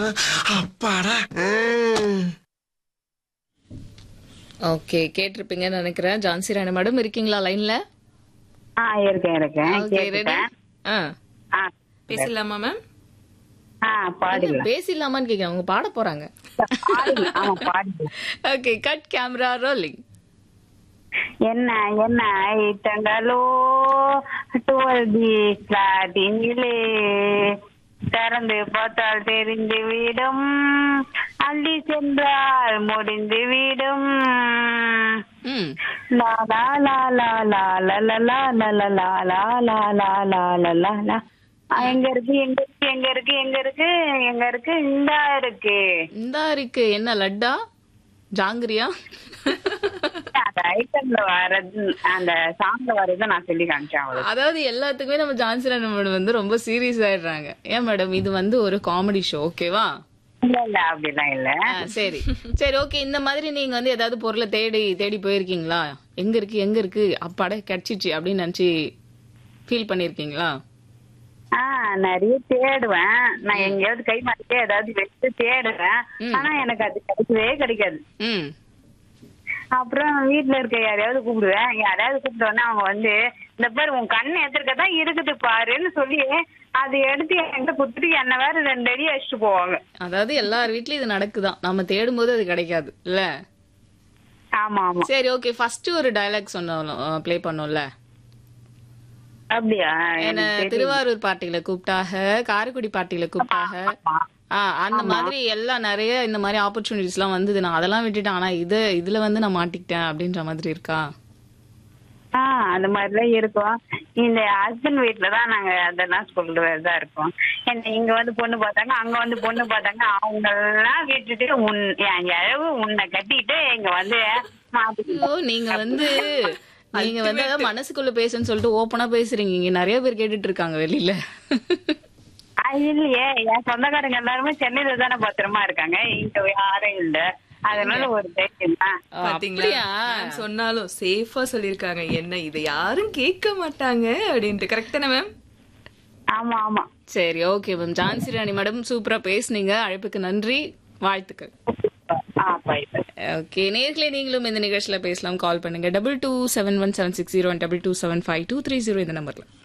அப்பாடா ஓகே கேட்டிருப்பீங்கன்னு நினைக்கிறேன் ஜான்சி ராணி மேடம் இருக்கீங்களா லைன்ல ஆ இருக்கேன் இருக்கேன் ஓகே ரெடி கேட்டுட்டேன். ஆ ஆ பேசலாமா மேம் ஆ பாடிடலாம் பேசிடலாமான்னு கேக்குறேன் அவங்க பாட போறாங்க பாடிடலாம் ஆமா பாடிடலாம் ஓகே கட் கேமரா ரோலிங் என்ன என்ன ஐட்டங்களோ டுவெல் பி பிளாட்டினிலே திறந்து பார்த்தால் தெரிந்து விடும் அள்ளி சென்றால் முடிந்து விடும் ம் லா லா லா லா லா லா லா லா லா லா லா லா லா லா லா லா லா லா ஆ, எங்க இருக்கு எங்க இருக்கு எங்க இருக்கு எங்க இருக்கு எங்க இருக்கு இந்தா இருக்கு இந்தா இருக்கு என்ன லட்டா ஜாங்கிரியா அந்த ஐட்டம்ல வர்றது அந்த சாங்ல வர்றதை நான் சொல்லி காமிச்சேன் அவளுக்கு அதாவது எல்லாத்துக்குமே நம்ம ஜான்சி ராணி மேடம் வந்து ரொம்ப சீரியஸ் ஆயிடுறாங்க ஏன் மேடம் இது வந்து ஒரு காமெடி ஷோ ஓகேவா இல்ல இல்ல அப்படிலாம் இல்ல ஆ, சரி சரி ஓகே இந்த மாதிரி நீங்க வந்து ஏதாவது பொருளை தேடி தேடி போயிருக்கீங்களா எங்க இருக்கு எங்க இருக்கு அப்பாட கிடைச்சிச்சு அப்படின்னு நினைச்சு ஃபீல் பண்ணிருக்கீங்களா ஆ நிறைய தேடுவேன் நான் எங்கேயாவது கை மாட்டிட்டே ஏதாவது வச்சு தேடுவேன் ம். ஆனா எனக்கு அது கிடைக்கவே கிடைக்காது ம் அப்புறம் வீட்ல இருக்க யாரையாவது கூப்பிடுவேன் யாரையாவது கூப்பிட்டோன்னே அவங்க வந்து இந்த பாரு உன் கண்ணு எதிர்க்க தான் இருக்குது பாருன்னு சொல்லி அதை எடுத்து என்கிட்ட குடுத்துட்டு என்ன வேற ரெண்டு அடி அடிச்சுட்டு போவாங்க அதாவது எல்லார் வீட்லயும் இது நடக்குதான் நம்ம தேடும் போது அது கிடைக்காது இல்ல ஆமா ஆமா சரி ஓகே ஃபர்ஸ்ட் ஒரு டயலாக் சொன்னோம் ப்ளே பண்ணோம்ல அப்படியா என்ன எனக்கு தெரியல. திருவாரூர் பார்ட்டியில கூப்பிட்டாக காரைக்குடி பார்ட்டியில கூப்பிட்டாக ஆமா. ஆ அந்த மாதிரி எல்லாம் நிறைய இந்த மாதிரி ஆப்பர்ச்சுனிட்டிஸ் எல்லாம் வந்தது நான் அதெல்லாம் விட்டுட்டேன் ஆனா இது இதுல வந்து நான் மாட்டிக்கிட்டேன் அப்படின்ற மாதிரி இருக்கா ஆ அந்த மாதிரிலாம் இருக்கும் இந்த ஹஸ்பண்ட் வீட்ல தான் நாங்க அதெல்லாம் சொல்றதா இருக்கோம் என்ன இங்க வந்து பொண்ணு பார்த்தாங்க அங்க வந்து பொண்ணு பார்த்தாங்க அவங்க எல்லாம் விட்டுட்டு உன் என் இழவு உன்னை கட்டிட்டு இங்க வந்து மாட்டிக்கிட்டோம். ஐயோ நீங்க வந்து நீங்க வந்து அதாவது மனசுக்குள்ள பேசுன்னு சொல்லிட்டு ஓப்பனா பேசுறீங்க இங்க நிறைய பேர் கேட்டுட்டு இருக்காங்க வெளியில ஆ, இல்லையே என் சொந்தக்காரங்க எல்லாருமே சென்னையில தானே பத்திரமா இருக்காங்க இங்க யாரும் இல்ல அதனால ஒரு தைரியம் தான் பாத்தீங்களா அப்படியா? மேம் சொன்னாலும் சேஃபா சொல்லிருக்காங்க என்ன இதை யாரும் கேட்க மாட்டாங்க அப்படின்ட்டு கரெக்ட் தானே மேம் ஆமா ஆமா சரி okay ma'am Jhansi Rani madam சூப்பரா பேசுனீங்க அழைப்புக்கு நன்றி வாழ்த்துக்கள் ஆ பை பை ஓகே நேர்களே நீங்களும் இந்த நிகழ்ச்சியில பேசலாம் கால் பண்ணுங்க double two seven one seven six zero double two seven five two three zero இந்த நம்பர்ல